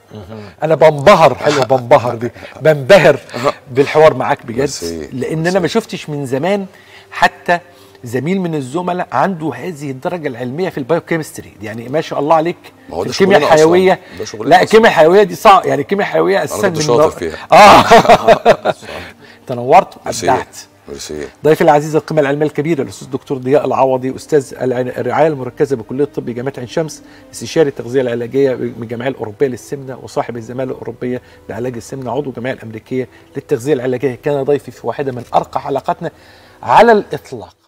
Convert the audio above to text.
انا بنبهر حلو بنبهر دي بنبهر بالحوار معاك بجد ميرسي. لان انا ما شفتش من زمان حتى زميل من الزملاء عنده هذه الدرجه العلميه في البايوكيمستري يعني ما شاء الله عليك ما هو في ده الكيمياء شغلنا أصلاً. الحيويه ده شغلنا لا أصلاً. الكيمياء الحيويه دي صعب يعني الكيمياء الحيويه اساسا كنت من شاطر نوع- فيها. اه تنورت ميرسي وابدعت ميرسي ضيفي العزيز القيمة العلمية الكبيرة الأستاذ الدكتور ضياء العوضي أستاذ الع- الرعاية المركزة بكلية الطب جامعة عين شمس استشاري التغذية العلاجية من الجمعية الأوروبية للسمنة وصاحب الزمالة الأوروبية لعلاج السمنة عضو الجمعية الأمريكية للتغذية العلاجية كان ضيفي في واحدة من أرقى حلقاتنا على الإطلاق